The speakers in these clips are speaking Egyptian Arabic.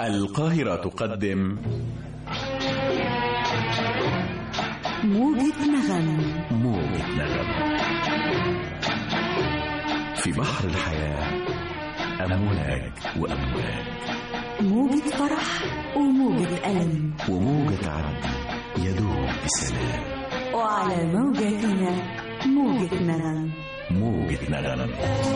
القاهرة تقدم موجة نغم موجة نغم في بحر الحياة أمواج وأمواج موجة فرح وموجة ألم وموجة عدل يدوم بسلام وعلى موجتنا موجة نغم موجة نغم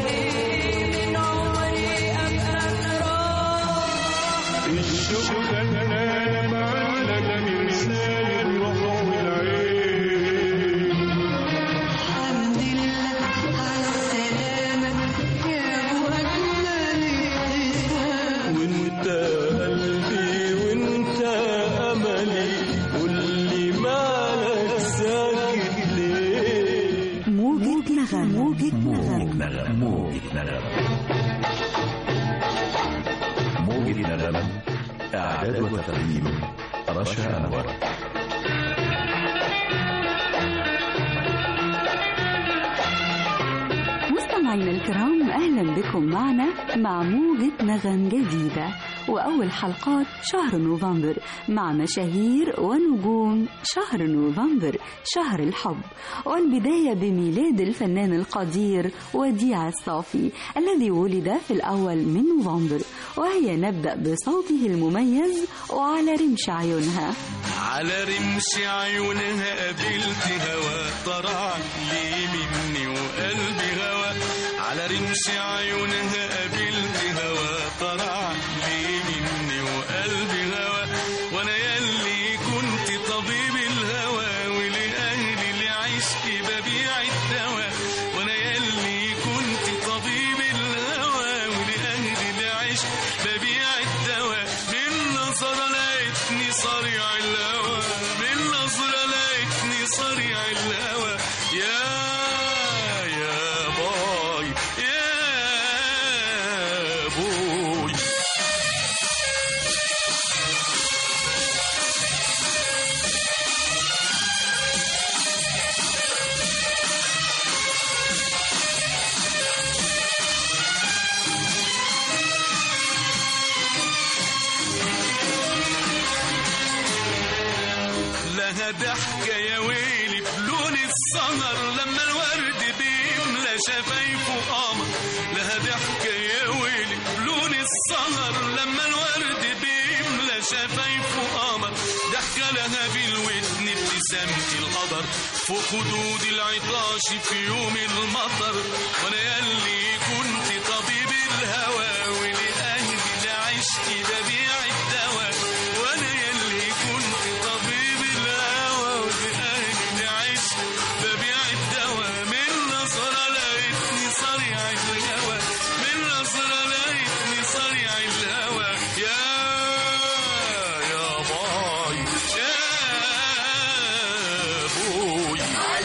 الشوق كان معانا من سالم روح والعين الحمد لله على السلامة يا أبو أجمل ابتسام وانت قلبي وانت املي قولي مالك ساكت ليه موجة نغم موجة موجة نغم نغم موجة نغم موجة نغم إعداد وتقديم رشا أنور مستمعينا الكرام أهلا بكم معنا مع موجة نغم جديدة وأول حلقات شهر نوفمبر مع مشاهير ونجوم شهر نوفمبر شهر الحب والبداية بميلاد الفنان القدير وديع الصافي الذي ولد في الأول من نوفمبر وهي نبدأ بصوته المميز وعلى رمش عيونها على رمش عيونها قابلت هوا طرع لي مني وقلبي هوا على رمش عيونها قابلت هوا طرع لي مني وقلبي هوا وانا يلي كنت طبيب الهوى ولأهلي لعشق ببيع الدواء وانا يلي كنت طبيب الهوى ولأهلي لعشق ببيع الدواء من نظرة لقيتني صريع الهوى من نظرة لقيتني صريع الهوى يا يا باي يا بوي لها ضحكة يا ويلي بلون السهر لما الورد بيملى شفايفه قمر لها ضحكة يا ويلي بلون السهر لما الورد بيملى شفايفه قمر ضحكة لها في الودن ابتسامة القدر فوق خدود العطاش في يوم المطر وانا يلي كنت طبيب الهوى ولأهلي لعشقي ببيع الدواء وانا يلي كنت طبيب الهوى ولأهلي لعشق ببيع الدواء من نظرة لقيتني صريع الهوى من نظرة لقيتني صريع الهوى يا يا باي يا بوي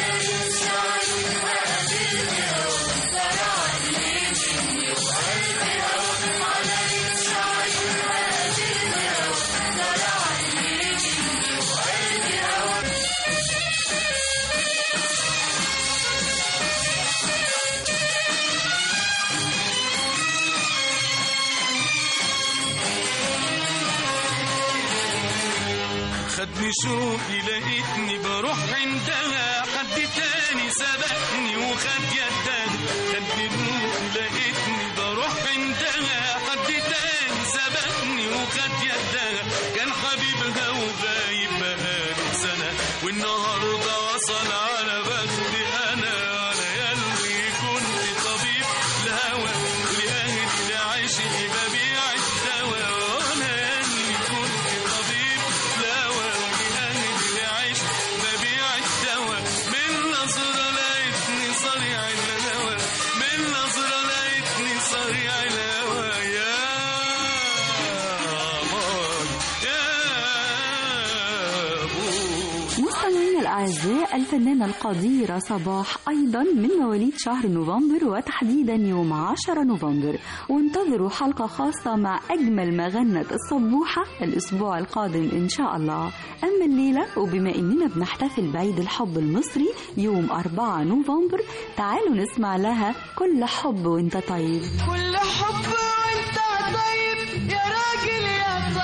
خدني شوقي لقيتني بروح عندها حد تاني سبقني وخد يدها خدني شوقي لقيتني بروح عندها حد تاني سبقني وخد يدها كان حبيبها وغايب بقاله سنة والنهاردة وصل على بختي أنا أنا يلي كنت طبيب الهوى ولأهلي لعشقي ببيع الدواء وأنا يلي كنت طبيب الهوى ولأهلي لعشق ببيع الدواء من نظرة لقيتني صريع الهوى من نظرة لقيتني صريع الهوى يا باي يا بوي مستمعينا الأعزاء الفنانة القديرة صباح أيضا من مواليد شهر نوفمبر وتحديدا يوم 10 نوفمبر وانتظروا حلقة خاصة مع أجمل ما غنت الصبوحة الأسبوع القادم إن شاء الله أما الليلة وبما إننا بنحتفل بعيد الحب المصري يوم 4 نوفمبر تعالوا نسمع لها كل حب وانت طيب كل حب وانت طيب يا راجل يا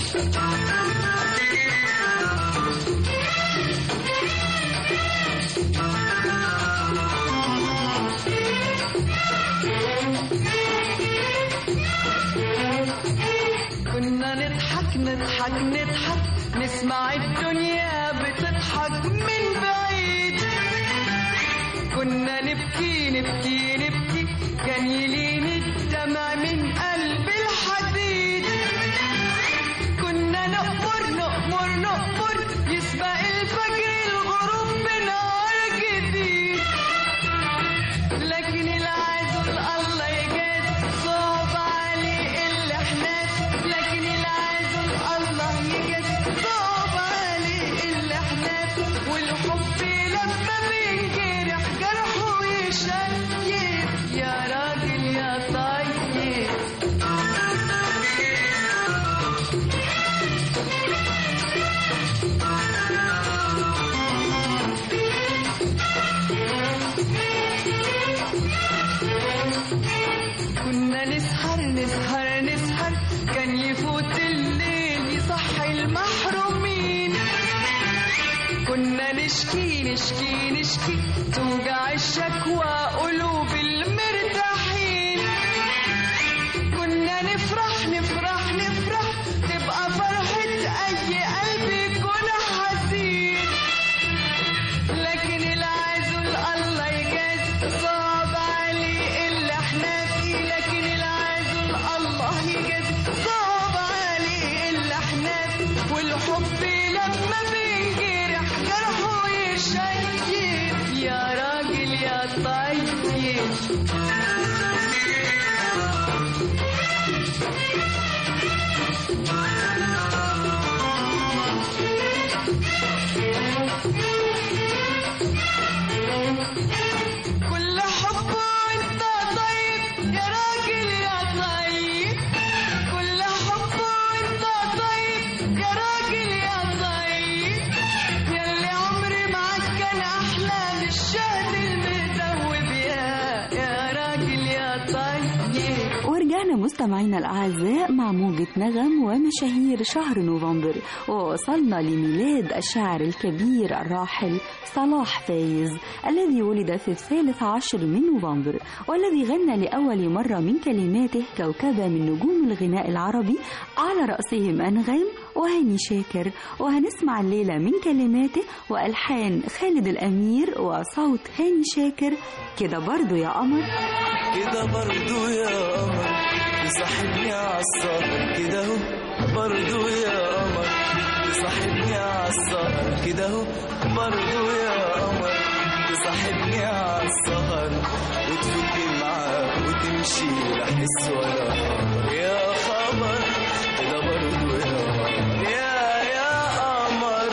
كنا نضحك نضحك نضحك نسمع الدنيا بتضحك من بعيد كنا نبكي نبكي نبكي كان يلين الدمع من قلب الحديد كنا نقمر نقمر نقمر يسبق الفجر الغروب بنهار جديد لكن العزل الله يجاز صعب عليه اللي احنا لكن العزل الله يجاز صعب عليه اللي احنا والحب لما بينجرح جرحه يشيب يا راجل يا طيب كنا نسهر نسهر نسهر كان يفوت الليل يصحي المحرومين كنا نشكي نشكي نشكي توجع الشكوى قلوب المرتاحين كنا نفرح نفرح نفرح تبقى فرحة أي قلب يكون حزين لكن العزل الله يجاز صعب عليه اللي احنا فيه لكن العزل الله يجاز صعب عليه اللي احنا فيه والحب لما بينجرح جرحه يشيب يا راجل يا طيب كل حب وانت طيب يا راجل يا طيب كل حب وانت طيب يا راجل يا طيب ياللي عمري معاك كان احلى من الشهد المدوب يا يا راجل يا طيب ورجعنا مستمعينا الأعزاء مع موجة نغم ومشاهير شهر نوفمبر ووصلنا لميلاد الشاعر الكبير الراحل صلاح فايز الذي ولد في الثالث عشر من نوفمبر والذي غنى لأول مرة من كلماته كوكبة من نجوم الغناء العربي على رأسهم أنغام وهاني شاكر وهنسمع الليلة من كلماته وألحان خالد الأمير وصوت هاني شاكر كده برضو يا قمر كده برضو يا قمر تصاحبني عالسهر كده اهو برضو يا قمر تصاحبني عالسهر كده اهو برضو يا قمر تصاحبني عالسهر وتفوتني معاك وتمشي لا حس ولا خبر يا خبر كده برضو يا قمر يا يا قمر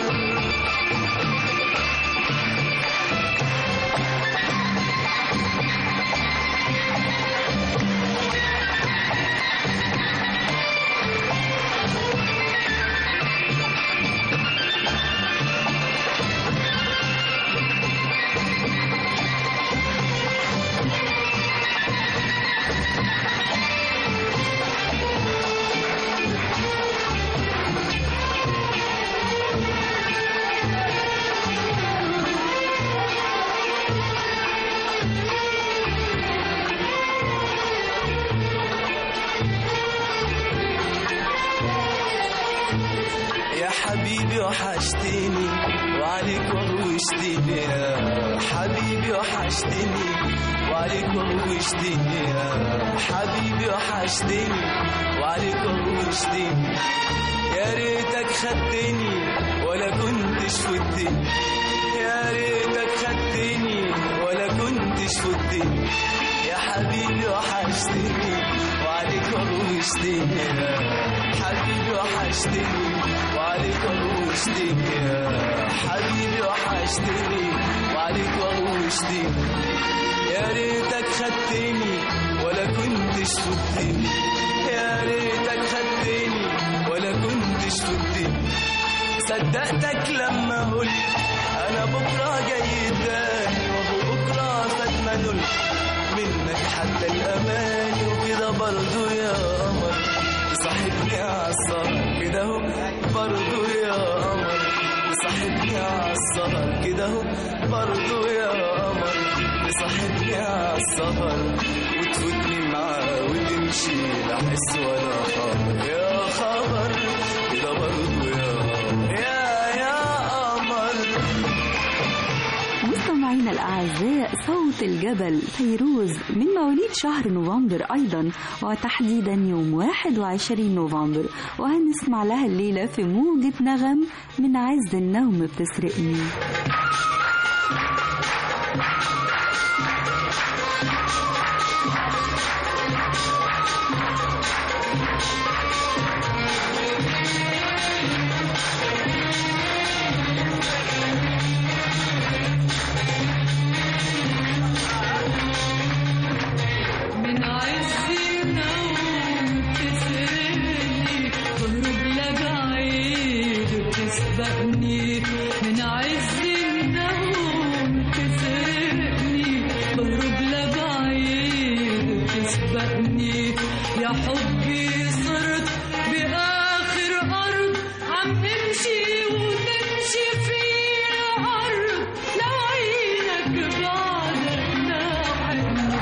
يا حبيبي وحشتني وعليك وغوشتني يا حبيبي وحشتني وعليك وغوشتني يا حبيبي وحشتني وعليك وغوشتني يا ريتك خدتني ولا كنتش فدتني يا ريتك خدتني ولا كنتش فدتني يا حبيبي وحشتني وعليك وغوشتني يا حبيبي وحشتني وعليك وغوشتني يا حبيبي وحشتني وعليك وغوشتني يا ريتك خدتني ولا كنتش فدتني يا ريتك خدتني ولا كنتش فدتني صدقتك لما قلت انا بكره جاي تاني وابو بكره فات ما نلت منك حتى الاماني وكده برضو يا قمر صاحبني عالسهر كده اهو برضو يا قمر تصاحبني عالسهر كده اهو برضو يا قمر تصاحبني عالسهر وتفوتني معاه وتمشي لا حس ولا خبر يا خبر كده برضو يا قمر يا يا قمر مستمعينا الأعزاء صوت الجبل فيروز من مواليد شهر نوفمبر أيضا وتحديدا يوم 21 نوفمبر وهنسمع لها الليلة في موجة نغم من عز النوم بتسرقني من عز النوم تسرقني تهرب لبعيد وتسبقني من عز النوم تسرقني تهرب لبعيد وتسبقني يا حبي صرت بآخر أرض عم امشي وتمشي في الأرض لو عينك بعدك ناحني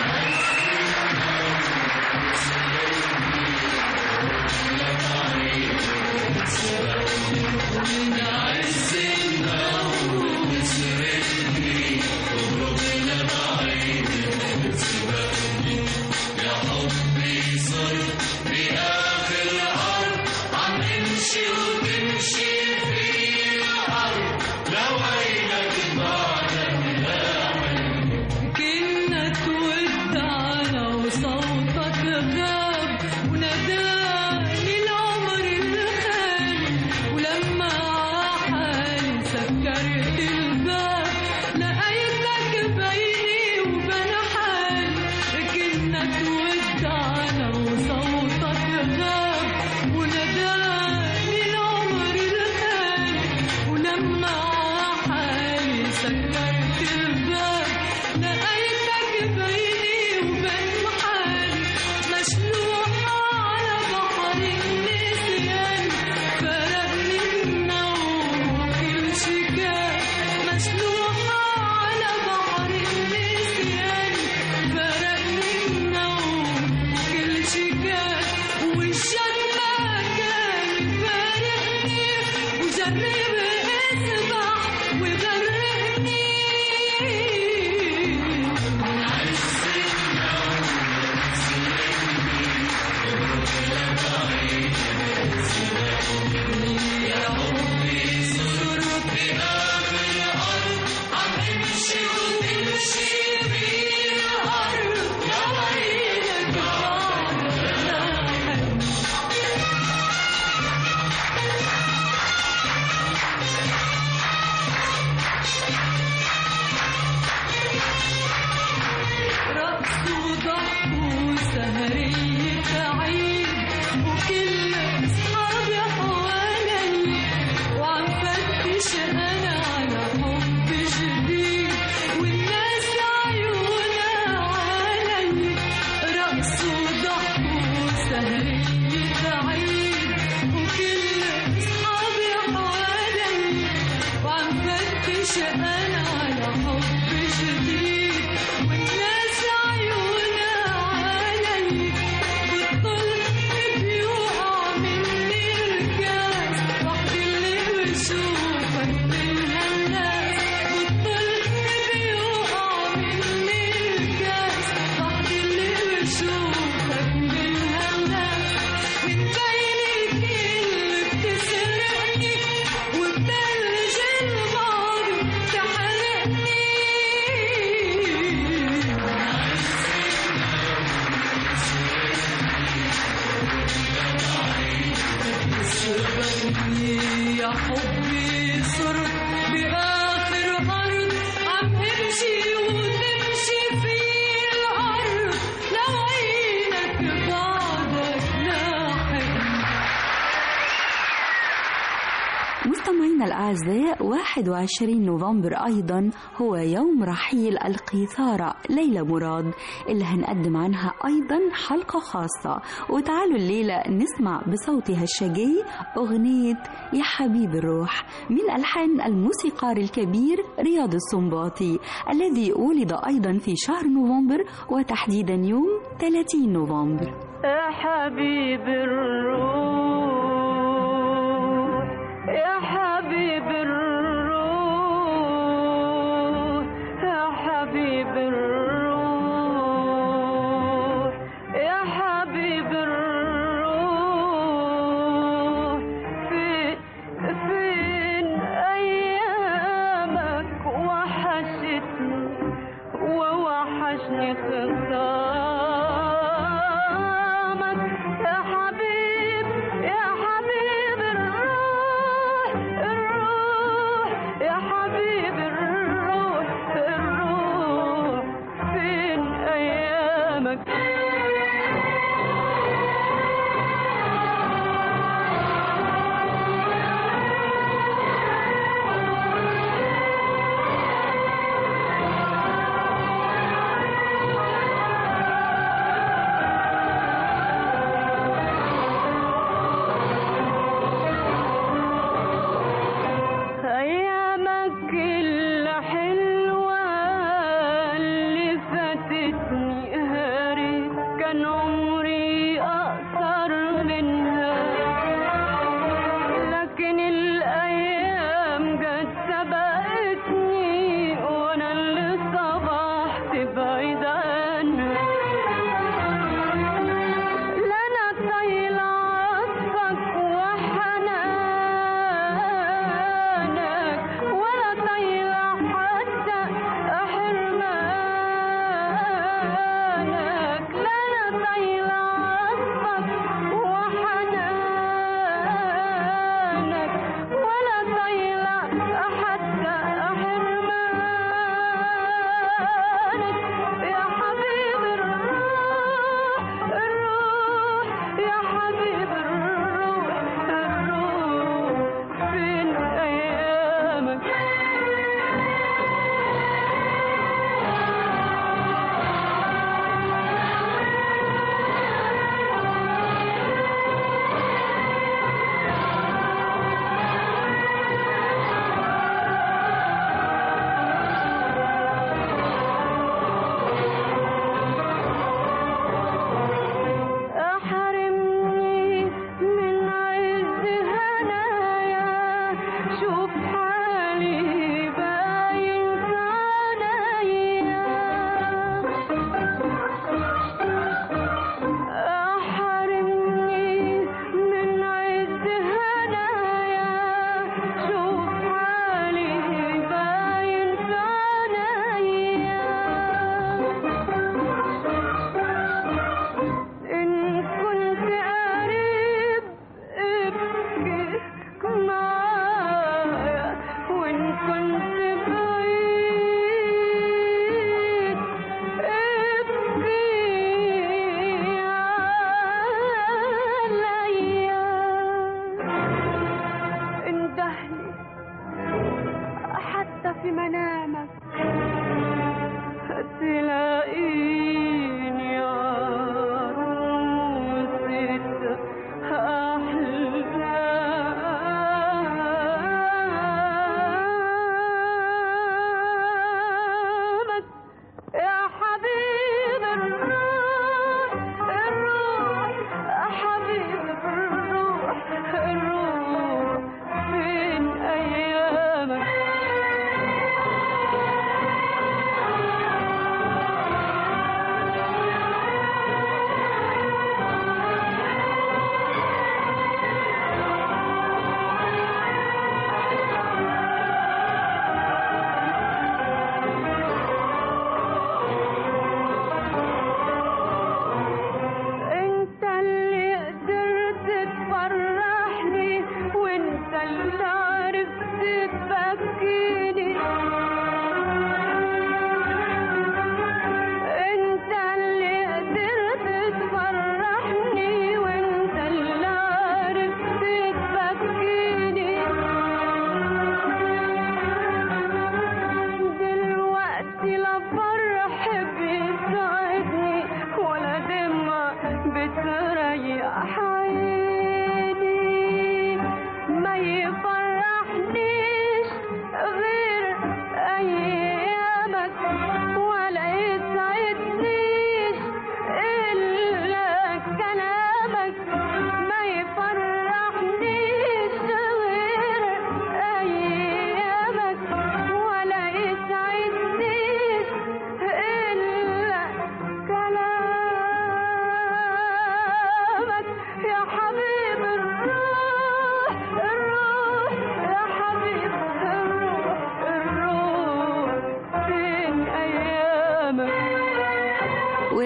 كنا تودعنا وصوتك غاب وناداني العمر الخالي ولما عحالي سكرت الباب لقيتك بيني وبين حالي كنا تودعنا وصوتك غاب وناداني العمر الخالي ولما عحالي سكرت الباب لقيتك بيني وبين حالي مشلوحة على بحر النسيان فرقني النوم وكل شي كان مشلوحة على بحر النسيان فرقني النوم وكل شي كان والشك ما كان يفارقني وجرب اسبح وغرقني رقص وضحك وسهرية عيد وكل أصحابي حوالي وعم فتش أنا على حب جديد والناس عيونها علي رقص وضحك وسهرية عيد وكل أصحابي حوالي وعم فتش أنا على حب جديد والناس عيونها علي بتطل بيوقع مني الكاس وحدي اللي بشوفك منها الناس بتطل بيوقع مني الكاس وحدي اللي بشوفك منها الناس من بين الكل بتسرقني وببلج الماضي تحرقني يا حبي صرت بآخر أرض عم امشي وتمشي في الأرض لو عينك بعدك ناحق مستمعينا الأعزاء 21 نوفمبر أيضا هو يوم رحيل القيثارة ليلى مراد اللي هنقدم عنها أيضا حلقة خاصة وتعالوا الليلة نسمع بصوتها الشجي أغنية يا حبيب الروح من ألحان الموسيقار الكبير رياض السنباطي الذي ولد أيضا في شهر نوفمبر وتحديدا يوم 30 نوفمبر يا حبيب الروح يا حبيب الروح يا حبيب الروح يا حبيب الروح في فين أيامك وحشتني ووحشني خصامك يا حبيب يا حبيب الروح الروح يا حبيب الروح الروح فين أيامك أيامك الحلوة اللي فاتتني هاري كان عمري أقصر منها لكن الأيام جت سبقتني وأنا اللي صبحت بعيد عنها لا أنا طايلة عطفك وحنانك ولا طايلة حتى حرمانك لا أنا طايلة عطفك وحنانك ولا طايلة حتى حرمانك يا حبيب الروح الروح يا حبيب الروح الروح فين أيامك أحرمني من عز هنايا شوف حالي باين عليا أحرمني من عز هنايا شوف حالي باين عليا إن كنت قريب ابكي معايا وإن كنت بعيد ابكي عليا اندهلي حتى في منامك تلاقيني عروسة أحلامك يا حبيب الروح الروح يا حبيب الروح الروح فين أيامك انت اللي قدرت تفرحني وانت اللي عرفت تبكيني انت اللي قدرت تفرحني وانت اللي عرفت تبكيني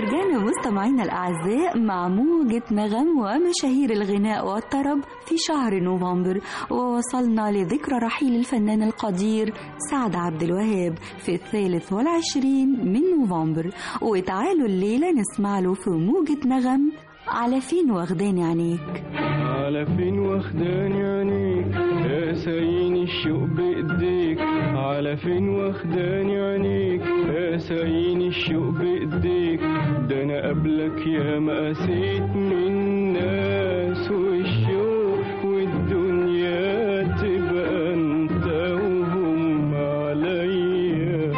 ورجعنا مستمعينا الأعزاء مع موجة نغم ومشاهير الغناء والطرب في شهر نوفمبر ووصلنا لذكرى رحيل الفنان القدير سعد عبد الوهاب في الثالث والعشرين من نوفمبر وتعالوا الليلة نسمع له في موجة نغم على فين واخداني عينيك على فين واخداني عينيك قاساين الشوق بايديك على فين واخداني عينيك قاساين الشوق بايديك ده انا قبلك يا ما قاسيت من ناس والشوق والدنيا تبقى انت وهم عليا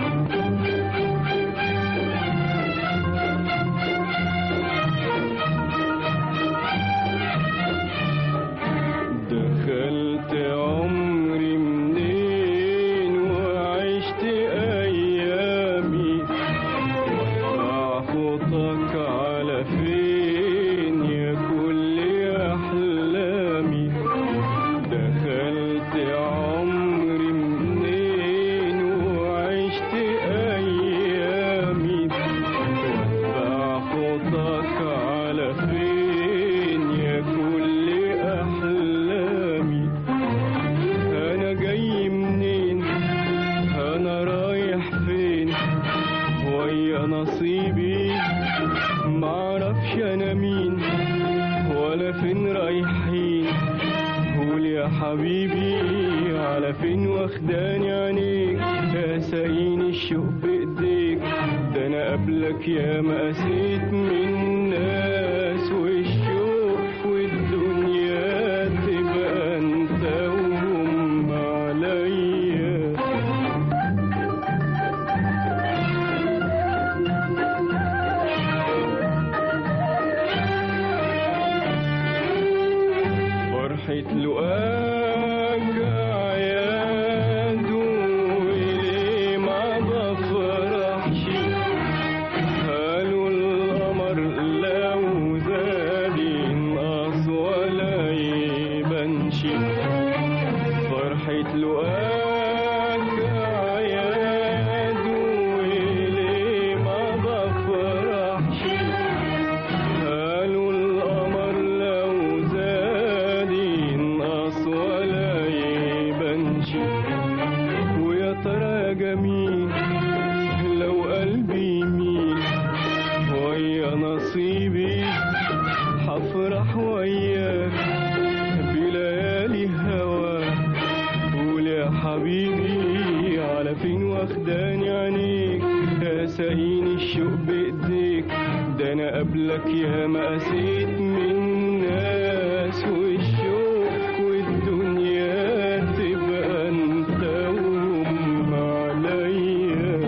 دخلت عمري منين وعشت ايامي وقع خطك على فين يا كل احلامي دخلت عمري منين وعشت ايامي وقع خطك على فين يا كل احلامي انا جاي منين انا رايح فين ويا نصيبي معرفش انا مين ولا فين رايحين قول يا حبيبي على فين واخداني عينيك قاساين الشوق بايديك ده انا قبلك يا ما قاسيت من ناس والشوق والدنيا تبقى انت وهم عليا فرحة لقاك عياده وليه ما بفرحش قالوا القمر لو زاد ينقص ولا يبانش فرحة لقاك عياده وليه ما بفرحش قالوا القمر لو زاد ينقص ولا يبانش ويا ترى يا جميل لو قلبي يميل ويا نصيبي حفرح وياك بليالي هواك قول يا حبيبي على فين واخداني عينيك قاساين الشوق بايديك ده انا قبلك يا ما قاسيت من ناس والشوق والدنيا تبقى انت وهم عليا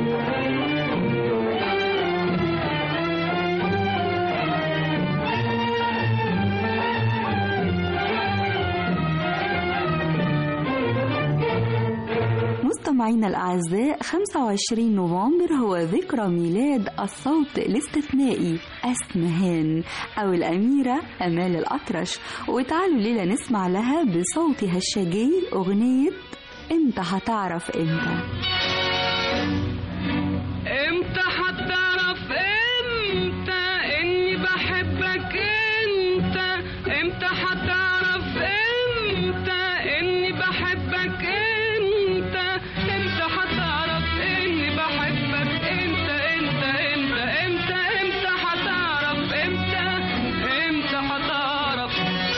مستمعينا الأعزاء 25 نوفمبر هو ذكرى ميلاد الصوت الاستثنائي أسمهان أو الأميرة أمال الأطرش وتعالوا الليلة نسمع لها بصوتها الشجي أغنية أنت هتعرف إمتى امتى هتعرف امتى اني بحبك انت امتى هتعرف امتى اني بحبك انت امتى هتعرف اني بحبك انت انت انت امتى امتى هتعرف امتى امتى هتعرف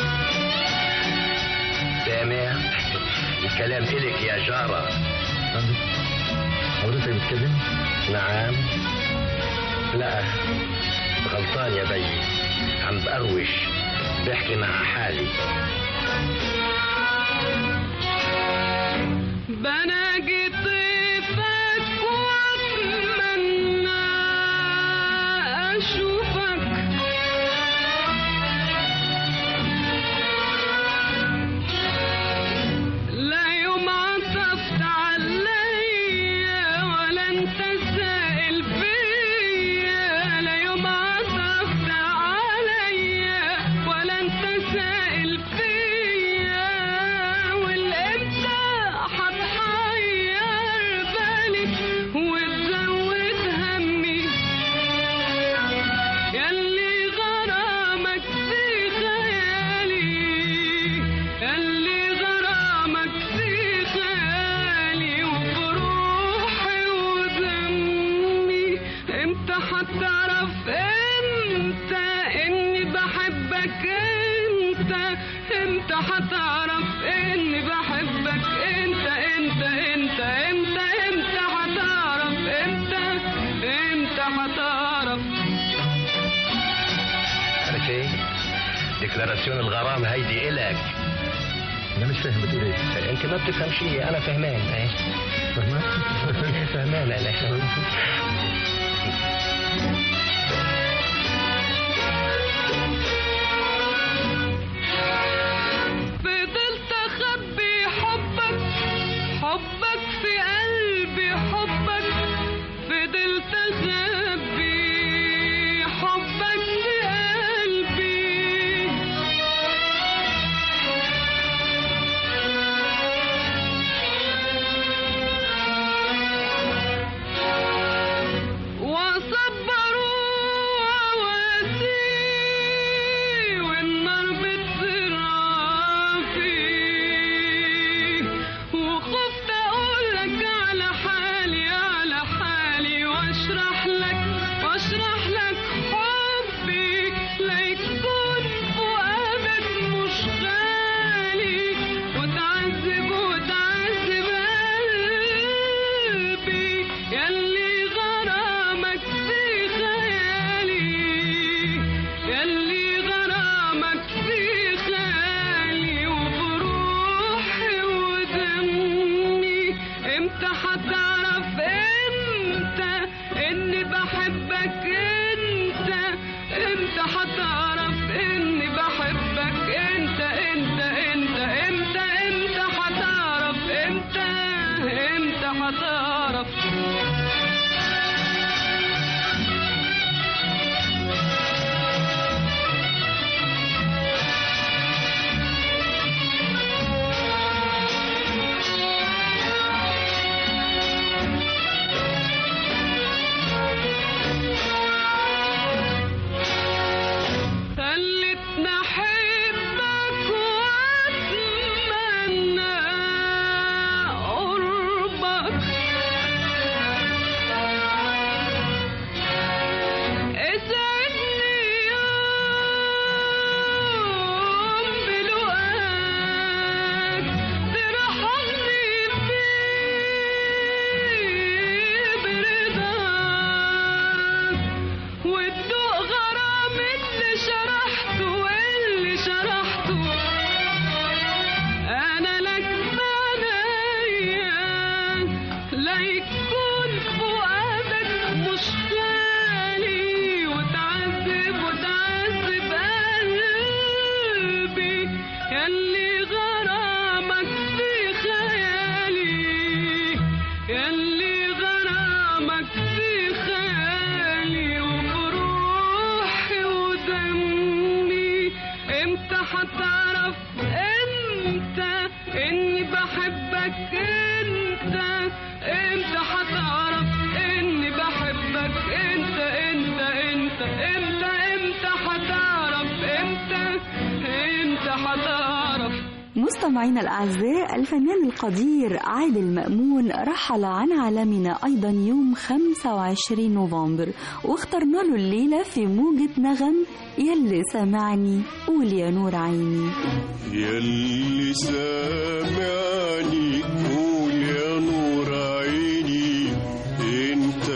سامع الكلام إلك يا جارة حضرتك بتتكلم؟ نعم لا غلطان يا بي عم بقروش بحكي مع حالي بناجي طيفك واتمنى اشوفك لا يوم عطفت عليا ولا انت سائل فيا لا يوم عطفت عليا ولا انت سائل فيا ديكلاراسيون الغرام هيدي إلك انا مش فاهم بتقول ايه انت ما بتفهم شيء انا فهمان ايه فهمان انا فضلت اخبي حبك حبك في قلبي حبك فضلت اخبي حبك في قلبي وصبروا واسي والنار بتزرع فيه وخفت اقولك على حالي على حالي واشرح لك واشرح لك حبي ليكون فؤادك مش غالي وتعذب وتعذب قلبي يلي غرامك في خيالي يلي غرامك في خيالي وبروحي ودمي امتى هتعرف امتى اني بحبك انت امتى هتعرف اني بحبك انت انت انت امتى امتى هتعرف امتى امتى هتعرف خلتني احبك واتمنى قربك اسعدني يوم بلقاك ترحمني فيه برضاك وتدوق غرام اللي شرحته واللي شرحته انا لك بعنايا لا يكون فؤادك مش غالي وتعذب وتعذب قلبي يلي غرامك في خيالي يلي غرامك في خيالي وبروحي ودمي امتى هتعرف امتى اني بحبك انت امتى هتعرف اني بحبك انت انت انت امتى امتى هتعرف امتى امتى هتعرف مستمعينا الأعزاء الفنان القدير عادل مأمون رحل عن عالمنا أيضا يوم 25 نوفمبر واخترنا له الليلة في موجة نغم يلي سامعني قول يا نور عيني يلي سامعني قول يا نور عيني انت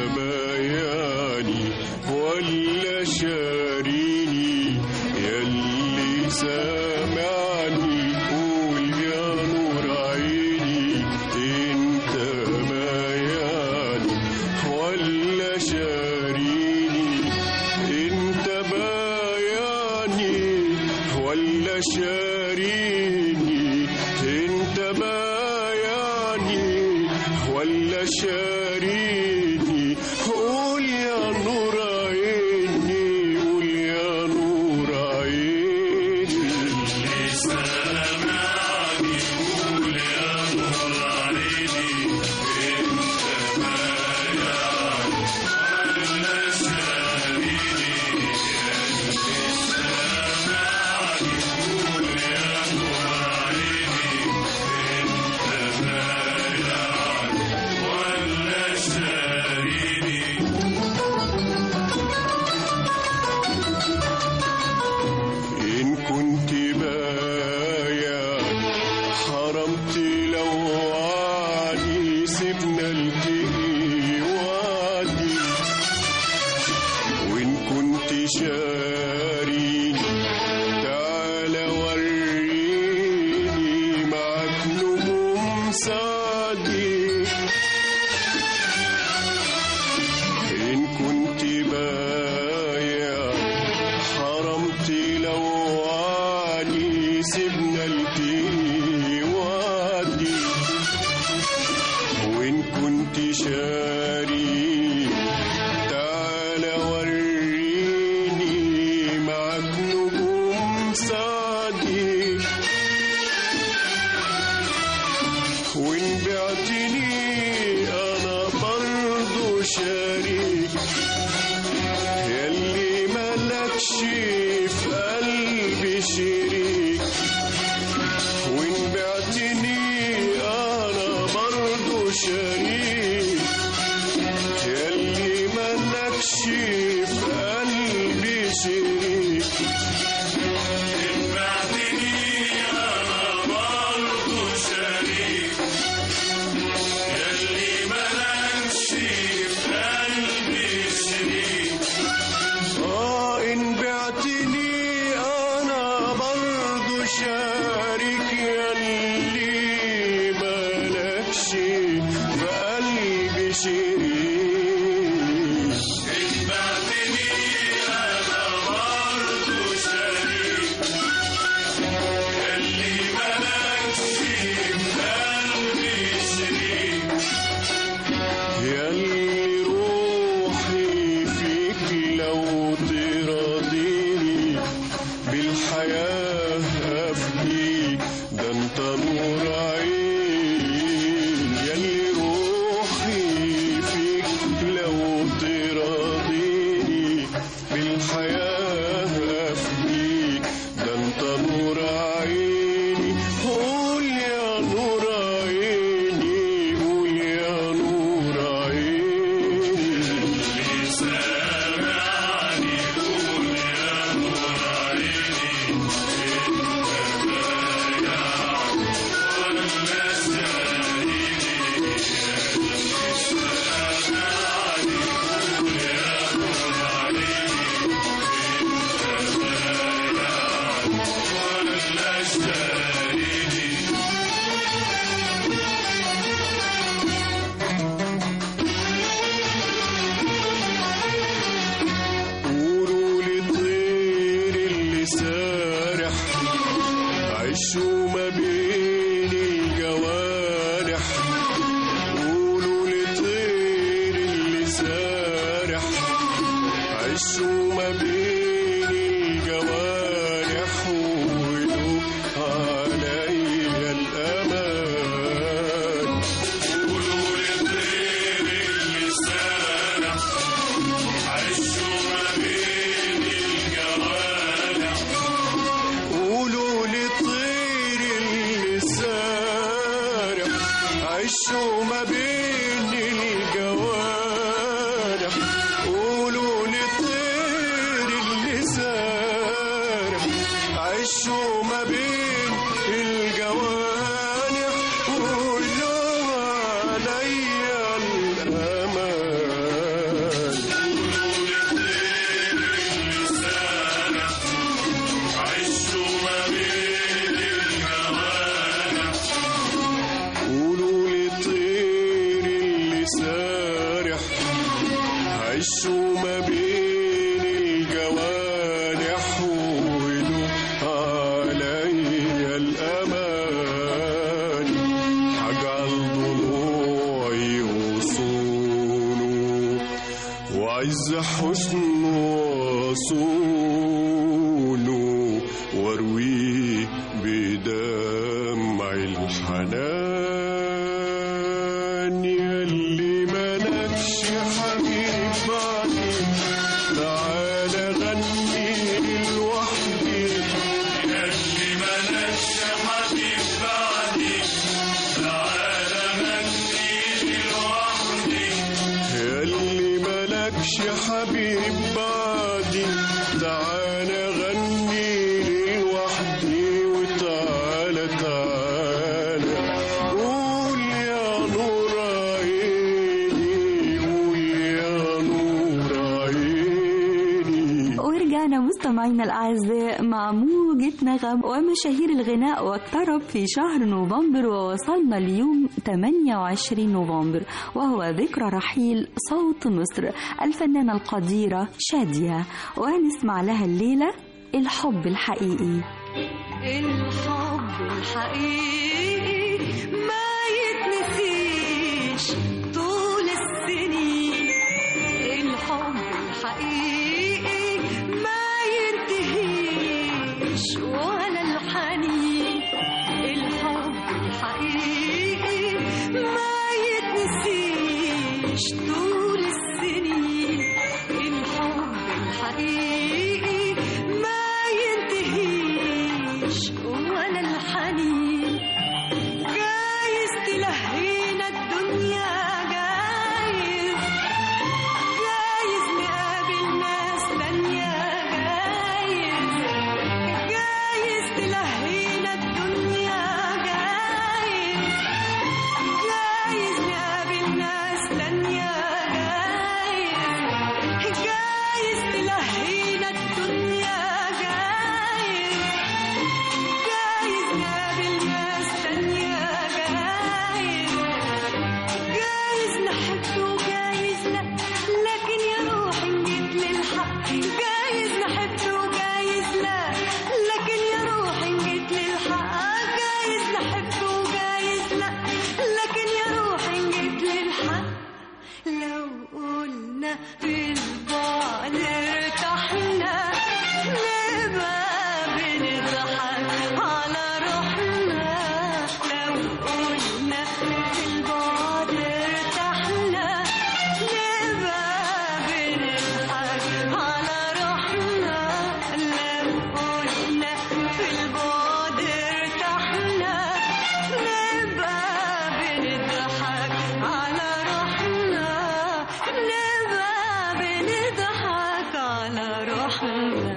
بياني ولا شاريني يلي سامعني قول يا نور عيني انت بياني ولا شاريني انت بياني ولا شاريني انت بياني ولا شاريني قول يا نور عيني قول يا نور عيني إن كنت بايع حرمت لو وعدي سيبنا التقي وعدي وإن كنت شاريني سعدي إن كنت بايع حرمت لو عني سيبنا التقي وعدي وإن كنت شاري تعال وريني معك نجوم سعدي وإن بعتني أنا برضو شريك يلي ملكش في قلبي شريك وإن بعتني أنا برضو شريك يلي ملكش في قلبي شريك إن بعتني أنا برضو شريك يلي ملكش في قلبي شريك آه إن بعتني أنا برضو شارك يلي ملكش في قلبي شريك إن بعتني أنا برضو شارك يلي ملكش في قلبي شريك يلي روحي فيك لو تراضيني بالحياة أفديك ده انت نور عين يلي روحي فيك لو تراضيني بالحياة أفديك ده انت نور عيني قول يا نور عيني قول يا نور عيني سامعني قول يا نور عيني قولوا للطير اللي سارح عشوا ما بين الجوارح قولوا للطير اللي سارح عشوا ما بين الجوارح وقولوا عليا الأمان قولوا للطير اللي سارح عشوا ما بين الجوارح قولوا للطير اللي سارح عشوا ما بين الجوارح قولوا للطير اللي سارح عشوا ما بين الجوانح قولوا عليا الأمان قولوا للطير اللي سارح عشوا ما بين الجوانح وقولوا عليا الأمان هجعل ضلوعي وصونه وعز حسن وصونه وارويه بدمع الحنان يلي ملكش حبيب بعدي تعال غني لوحدي يلي ملكش حبيب بعدي تعال غني لوحدي يلي ملكش حبيب بعدي تعالى غني لوحدي وتعالى تعالى قول يا نور عيني قول يا نور عيني ورجعنا مستمعينا الأعزاء مع موجة نغم ومشاهير الغناء واقترب في شهر نوفمبر ووصلنا اليوم 28 نوفمبر وهو ذكرى رحيل صوت مصر الفنانة القديرة شادية وهنسمع لها الليلة الحب الحقيقي الحب الحقيقي ما يتنسيش طول السنين الحب الحقيقي ما ينتهيش ولا الحنين الحب الحقيقي ما يتنسيش طول السنين الحب الحقيقي ما ينتهيش ولا الحنين جايز تلهينا الدنيا جايز جايز نقابل ناس تانية جايز جايز تلهينا الدنيا جايز جايز نقابل ناس تانية جايز جايز تلهينا الدنيا جايز جايز نقابل ناس تانية جايز جايز نحب وجايز لا لكن يا روحي نجيب للحق جايز نحب وجايز لا لكن يا روحي نجيب للحق جايز نحب وجايز لا لكن يا روحي نجيب للحق لو قلنا في البعد ارتحنا نبقى بنضحك على روحنا لو قلنا في البعد ارتحنا نبقى بنضحك على روحنا لو قلنا في البعد ارتحنا نبقى بنضحك على روحنا نبقى بنضحك على روحنا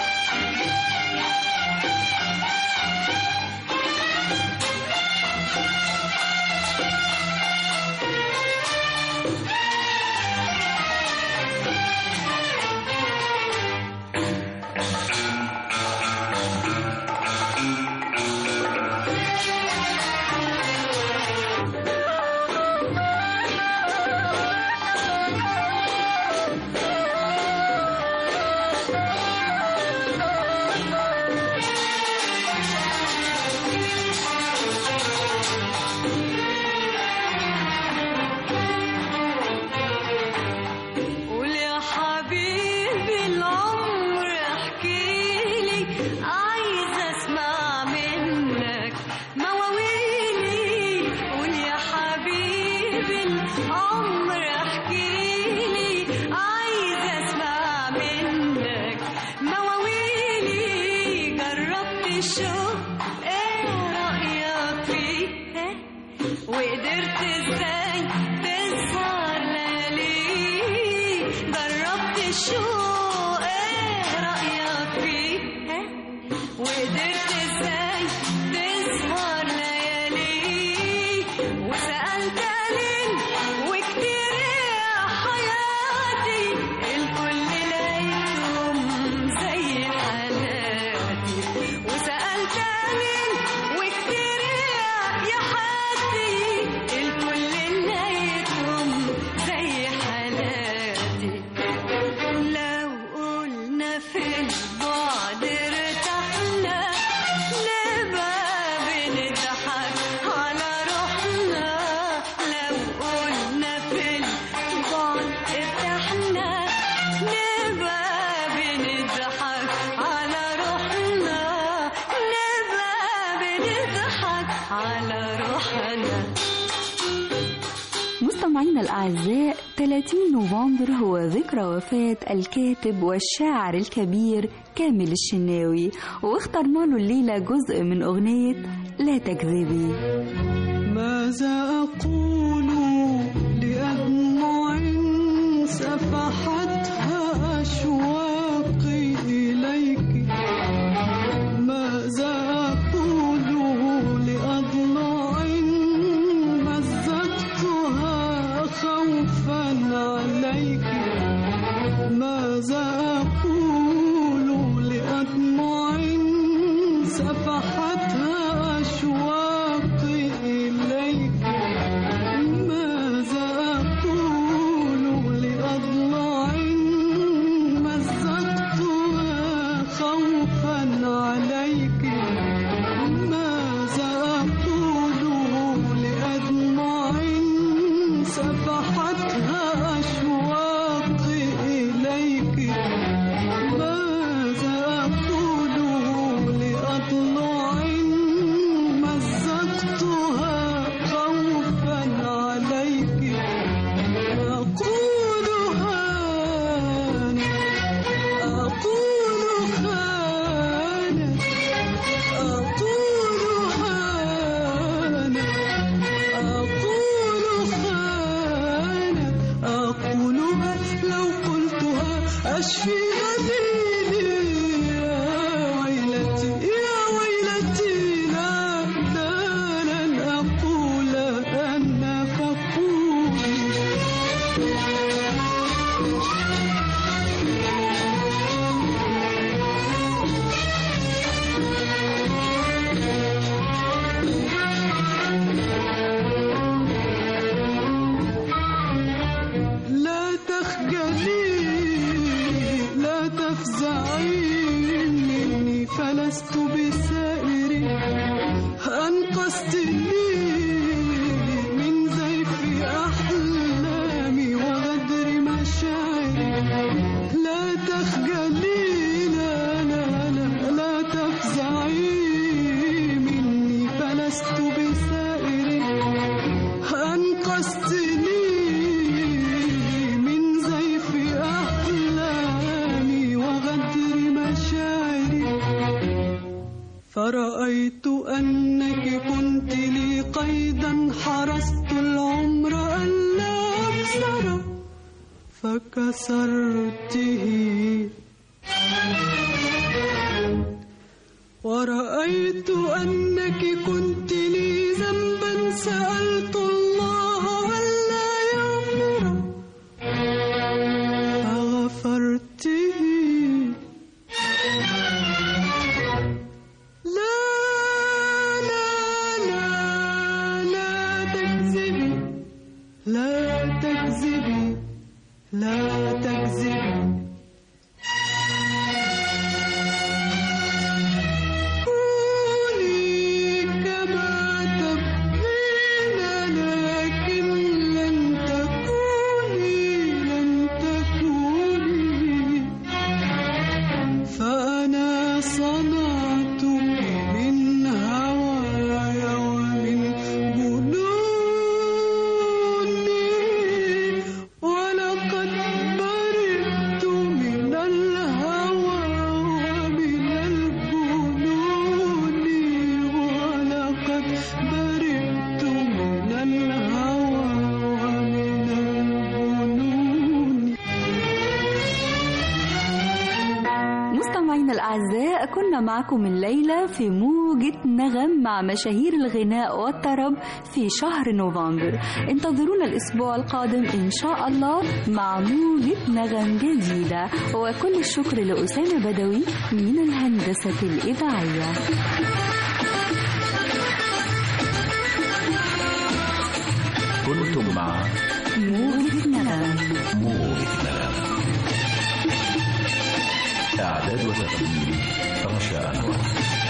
قول يا حبيبي العمر احكيلي عايزة اسمع منك مواويلي قول يا حبيبي العمر احكيلي عايزة اسمع منك مواويلي جربت الشوق ايه رأيك فيه إيه؟ وقدرت ازاي تسهر ليالي جربت الشوق ايه رأيك فيه إيه؟ وقدرت ازاي تسهر ليالي وسألت قليل وكتير يا حياتي الكل لقيتهم زي حالاتي وسألت قليل وكتير يا يا حياتي الكل لقيتهم زي حالاتي لو قلنا في البعد ارتحنا نبقى بنضحك على روحنا لو قلنا في البعد ارتحنا نبقى بنضحك على روحنا نبقى بنضحك على روحنا مستمعينا الأعزاء 30 نوفمبر هو ذكرى وفاة الكاتب والشاعر الكبير كامل الشناوي واخترنا له الليلة جزء من أغنية لا تكذبي ماذا أقول لأدمع سفحتها أشواقي إليك ماذا أقول لأضلاع مزقتها خوفا عليك ماذا أقول من زيف أحلامي وغدر مشاعري لا تخجلي لا لا لا لا تفزعي مني فلست بسائر أنقذتني من زيف أحلامي وغدر مشاعري فرأيت أنك كنت لي قيدا حرست العمر ألا أكسر فكسرته ورأيت أنك كنت لي ذنبا سألت الله ألا يغفر فغفرته لا لا لا لا تكذبي لا تكذبي لا تكذبي كوني كما تبغين لكن لن تكوني لن تكوني فأنا صنعتك من هواي ومن جنوني ولقد برئت من الهوى ومن الجنون ولقد برئت من الهوى ومن الجنون مستمعينا الأعزاء كنا معكم الليلة في موجة نغم مع مشاهير الغناء والطرب في شهر نوفمبر انتظرونا الأسبوع القادم إن شاء الله مع موجة نغم جديدة وكل الشكر لأسامة بدوي من الهندسة الإذاعية كنتم مع موجة نغم موجة نغم إعداد وتقديم رشا أنور